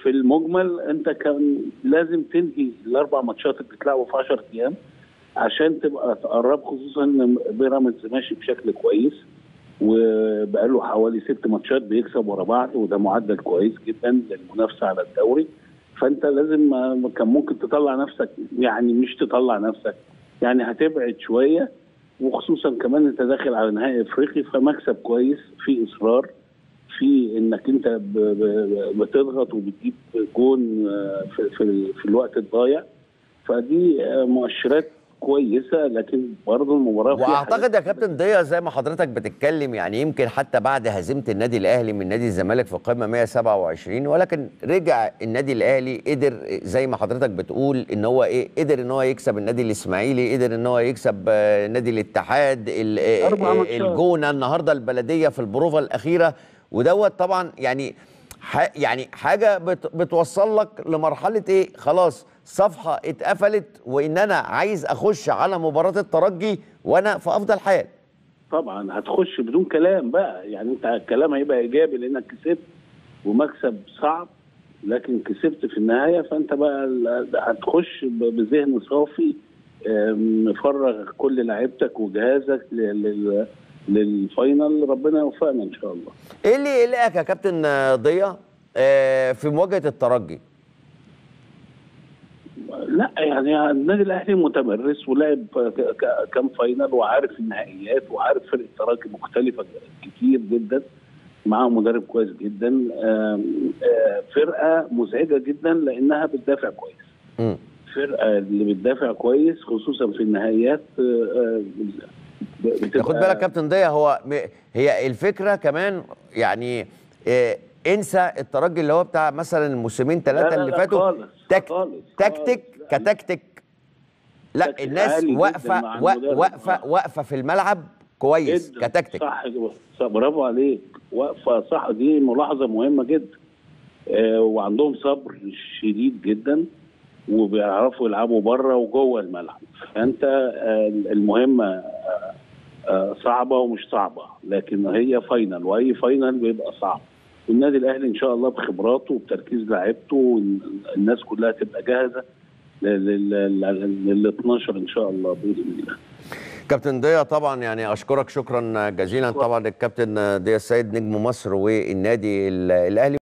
في المجمل انت كان لازم تنهي الاربع ماتشات اللي بتلعبوا في 10 ايام عشان تبقى تقرب خصوصا ان بيراميدز ماشي بشكل كويس وبقاله حوالي ست ماتشات بيكسب ورا بعض وده معدل كويس جدا للمنافسه على الدوري فانت لازم ما- كان ممكن تطلع نفسك يعني مش تطلع نفسك يعني هتبعد شويه وخصوصا كمان انت داخل على نهائي افريقي فمكسب كويس في اصرار في انك انت ب- ب- بتضغط وبتجيب جون آه، في, في, في الوقت الضايع فدي آه، مؤشرات كويسه لكن برضه المباراه فيها واعتقد حاجات يا كابتن ضياء زي ما حضرتك بتتكلم يعني يمكن حتى بعد هزيمه النادي الاهلي من نادي الزمالك في القمه 127 ولكن رجع النادي الاهلي قدر زي ما حضرتك بتقول ان هو ايه قدر ان هو يكسب النادي الاسماعيلي قدر ان هو يكسب آه، نادي الاتحاد ال- آه، أربع آه، ماتشات. الجونه النهارده البلديه في البروفه الاخيره ودوت طبعا يعني ح- يعني حاجه بت بتوصل لك لمرحله ايه خلاص صفحه اتقفلت وان انا عايز اخش على مباراه الترجي وانا في افضل حال طبعا هتخش بدون كلام بقى يعني انت الكلام هيبقى ايجابي لانك كسبت ومكسب صعب لكن كسبت في النهايه فانت بقى ال- هتخش ب- بذهن صافي آم، مفرغ كل لعيبتك وجهازك لل- لل- للفاينل ربنا يوفقنا ان شاء الله ايه اللي يقلقك يا كابتن آه، ضياء آه، في مواجهه الترجي لا يعني النادي الاهلي متمرس ولعب ك- ك- كام فاينل وعارف النهائيات وعارف فرقه ترجي مختلفه كتير جدا معاهم مدرب كويس جدا آم، آه، فرقه مزعجه جدا لانها بتدافع كويس مم. فرقه اللي بتدافع كويس خصوصا في النهائيات آه، آه، بتبقى خد بالك كابتن ضياء هو م- هي الفكره كمان يعني آه، انسى الترجي اللي هو بتاع مثلا الموسمين لا، ثلاثه لا، اللي لا، فاتوا خالص، تك خالص، تكتيك خالص. لا، كتكتيك لا تكتيك الناس عالي جداً واقفه مع وا- المدرب. واقفه آه. واقفه في الملعب كويس جدا كتكتيك صح صح برافو عليك واقفه صح دي ملاحظه مهمه جدا آه وعندهم صبر شديد جدا وبيعرفوا يلعبوا بره وجوه الملعب فانت آه المهمه آه آه صعبه ومش صعبه لكن هي فاينل واي فاينل بيبقى صعب والنادي الاهلي ان شاء الله بخبراته وبتركيز لاعيبته والناس كلها تبقى جاهزه لل 12 ان شاء الله باذن الله كابتن ضياء طبعا يعني اشكرك شكرا جزيلا طبعا الكابتن ضياء السيد نجم مصر والنادي ال- الاهلي